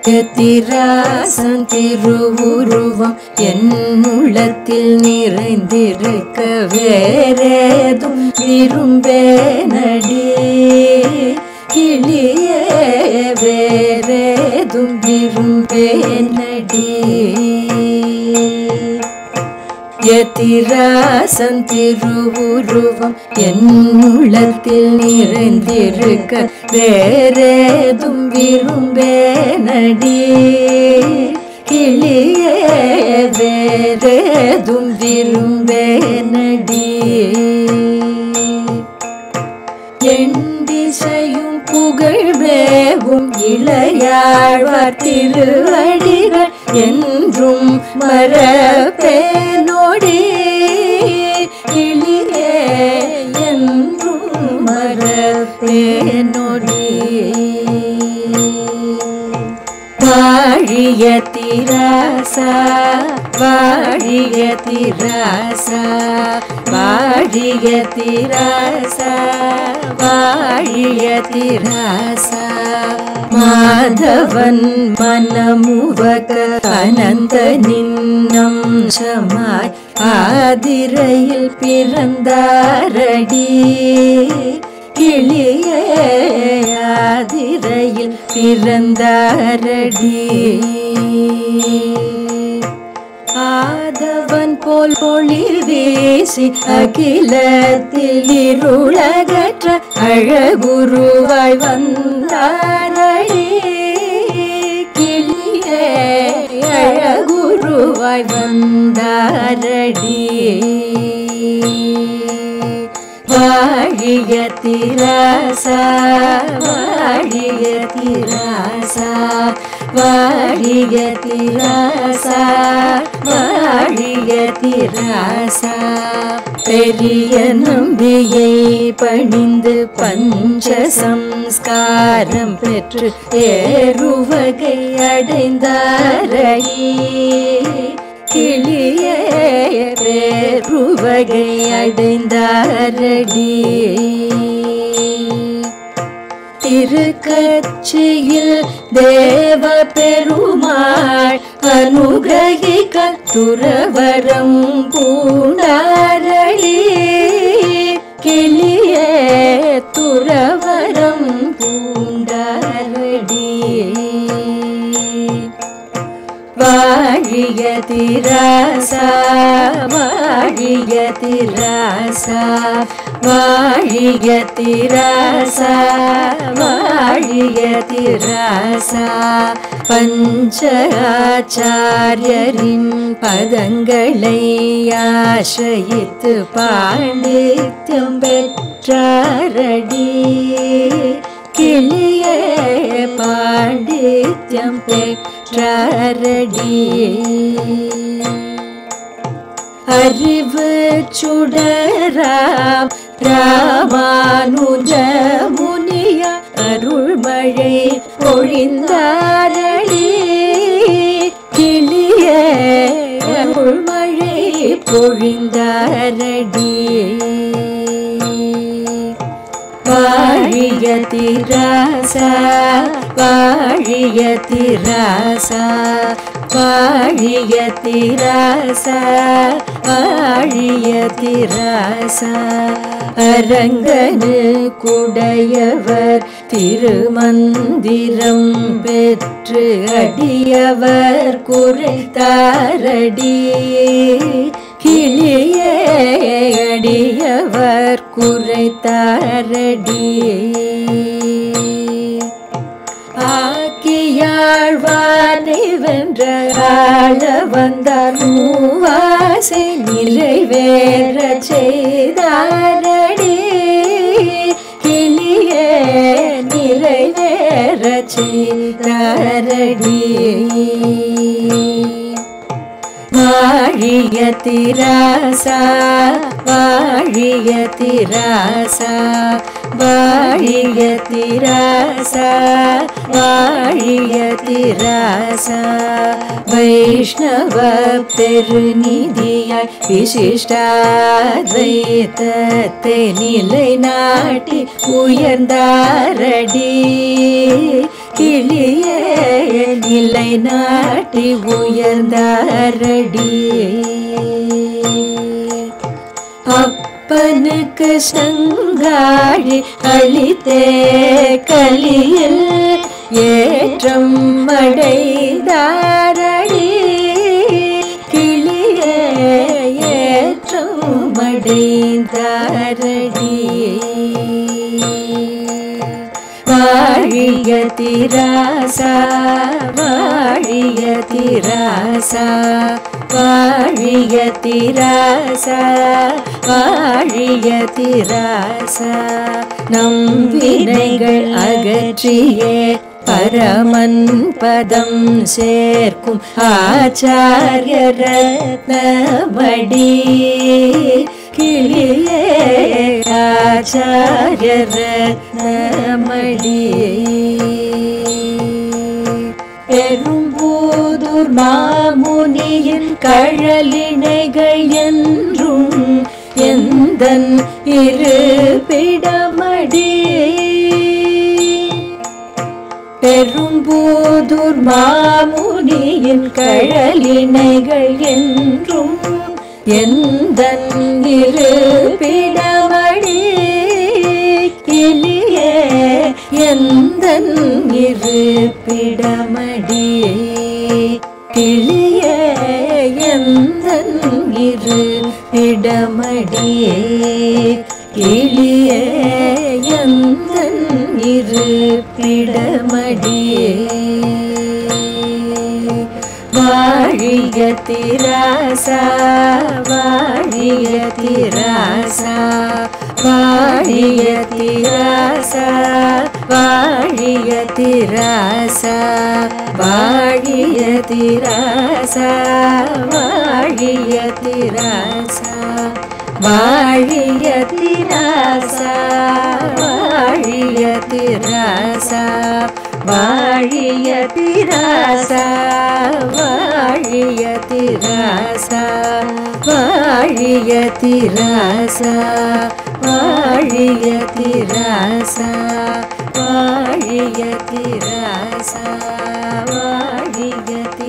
எத்திராசன் திருவுருவம் என் உள்ளத்தில் நிறைந்திருக்க வேறேதும் விரும்பே நடி கிளியே வேறேதும் விரும்பே நடி எத்திராசன் திருவுருவம் என் உள்ளத்தில் நிறைந்திருக்க வேறேதும் விரும்பே நடி கிளியே வேறேதும் விரும்பே நடி என் திசையும் புகழ்வேவும் இளையாழ்வார் திருவடிகள் என்றும் மரப்பேனோடி கிளியே என்றும் மரப்பேனோடி வாழிய திராசா வாழிய திராசா வாழிய திராசா வாழிய திராசா மாதவன் மனமுவக அனந்த நின்னம்சமாய் ஆதிரையில் பிறந்தாரடி கிளியே ஆதிரையில் பிறந்தாரடி ஆதவன் போல் பொழில் வீசி அகிலத்தில் இருளகற்ற அழகுருவாய் வந்தாரடி கிளியே அழகுருவாய் வந்தாரடி வாழிய திராசா வாழிய திராசா வாழிய திராசா வாழிய திராசா பெரிய நம்பியை பணிந்து பஞ்ச சம்ஸ்காரம் பெற்று ஏறுவகை அடைந்தாரடி கிளியே பேருவகை அடைந்தாரடி திருக்கட்சியில் தேவ பெருமாள் அனுகிரகிக்க துறவரம் பூண்டாரடி கிளியே துறவரம் பூண்டாரடி வாழிய திராசா வாழிய திராசா வாழிய திராசா வாழிய திராசா பஞ்சாச்சாரியரின் பதங்களை ஆசிரித்து பாண்டித்யம் பெற்றாரடி கிளியே பாண்டித்யம் பெற்றாரடி அறிவு சுடராம் ராமானுஜ முனிய அருள்மழை பொழிந்தாரடி கிளியே அருள்மழை பொழிந்தாரடி வாழிய திராசா வாழிய திராசா வாழிய திராசா வாழிய திராசா அரங்கனு குடையவர் திருமந்திரம் பெற்று அடியவர் குறைத்தாரடி கிளியே அடியவர் குறைத்தாரடி ஆக்கியாழ்வானை வென்ற ஆள வந்தார் மூவாசை நிறைவேற செய்தாரடி கிளியே நிறைவேற செய்தாரடி வாழிய திராசா வாழிய திராசா வாழிய திராசா வாழிய திராசா வைஷ்ணவ பெருநிதியாய் விசிஷ்டாத்வைத்தத்தை நிலை நாட்டி உயர்ந்தாரடி கிளியே நிலை நாட்டி உயர்ந்தாரடி அப்பனுக்கு சங்காழி அளித்தே கலியில் ஏற்றம் அடைந்தாரடி கிளியே ஏற்றம் அடைந்தாரடி வாழிய திராசா வாழிய திராசா வாழிய திராசா வாழிய திராசா நம் வினைகள் அகற்றியே பரமன் பதம் சேர்க்கும் ஆச்சாரிய ரத்னமடி கிளியே ஆச்சாரிய ரத்னமடி பெரும்பூதூர் மாமுனியின் கழலிணைகள் என்றும் எந்தன் இருப்பிடமடி பெரும்பூதூர் மாமுனியின் கழலிணைகள் என்றும் எந்தன் இருப்பிடமடி கிளியே எந்தன் இருப்பிடமடி கிளியே எந்தன் இருப்பிடமடியே கிளியே எந்தன் இருப்பிடமடியே வாழிய திராசா வாழிய திராசா வாழிய திராசா வாழிய திராசா வாழிய திராசா வாழிய திராசா வாழிய திராசா வாழிய திராசா வாழிய திராசா வாழிய திராசா வாழிய திராசா வாழிய திராசா வாழிய திராசா வாழிய